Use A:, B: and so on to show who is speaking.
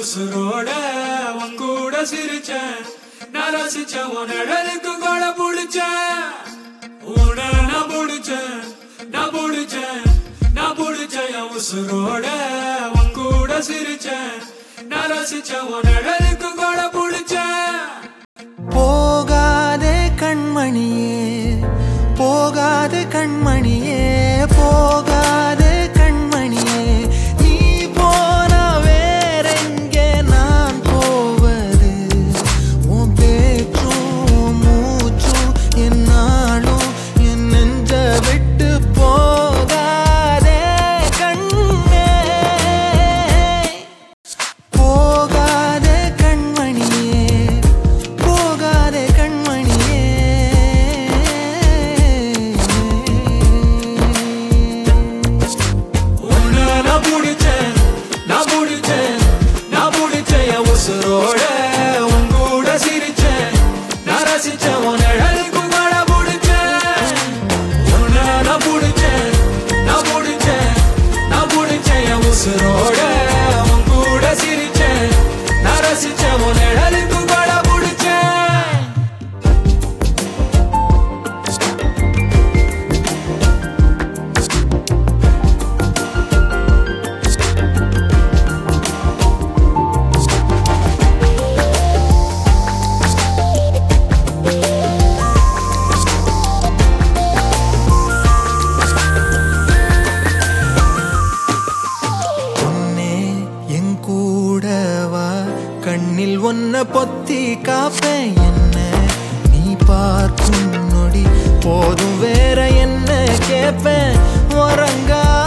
A: உசுரோட உன் கூட சிரிச்சேன் நான் ரசிச்சேன் உன் நிழலுக்கு கூட பிடிச்சேன் உன்னை நான் பிடிச்சேன் நான் பிடிச்சேன் நான் பிடிச்சேன் என் உசுரோட உன் கூட சிரிச்சேன் நான் ரசிச்சேன் உன் நிழலுக்கு கூட பிடிச்சேன்
B: போகாதே கண்மணியே போகாதே கண்மணியே போகாதே கண்மணியே நீ போன வேறெங்கே நான் போவது உன் பேச்சும் உன் மூச்சும் என் நாளும் என் நெஞ்ச விட்டு போகாதே கண்ணே போகாதே கண்மணியே போகாதே கண்மணியே
A: உன்னை நான் பிடிச்சேன் நான் பிடிச்சேன் நான் பிடிச்சேன் என் உசுரோட உன் கூட சிரிச்சேன் நான் ரசிச்சேன் உன் நிழலுக்கு கூட பிடிச்சேன் உன்னை நான் பிடிச்சேன் நான் பிடிச்சேன் நான் பிடிச்சேன் என் உசுரோட உன் கூட சிரிச்சேன் நான் ரசிச்சேன் உன் நிழலுக்கு கூட பிடிச்சேன்
B: பொன்னே என் கூட வா கண்ணில் ஒன்ன பொத்தி காப்பேன் என்ன நீ பார்க்கும் நொடி போதும் வேற என்ன கேப்பேன் உறங்கா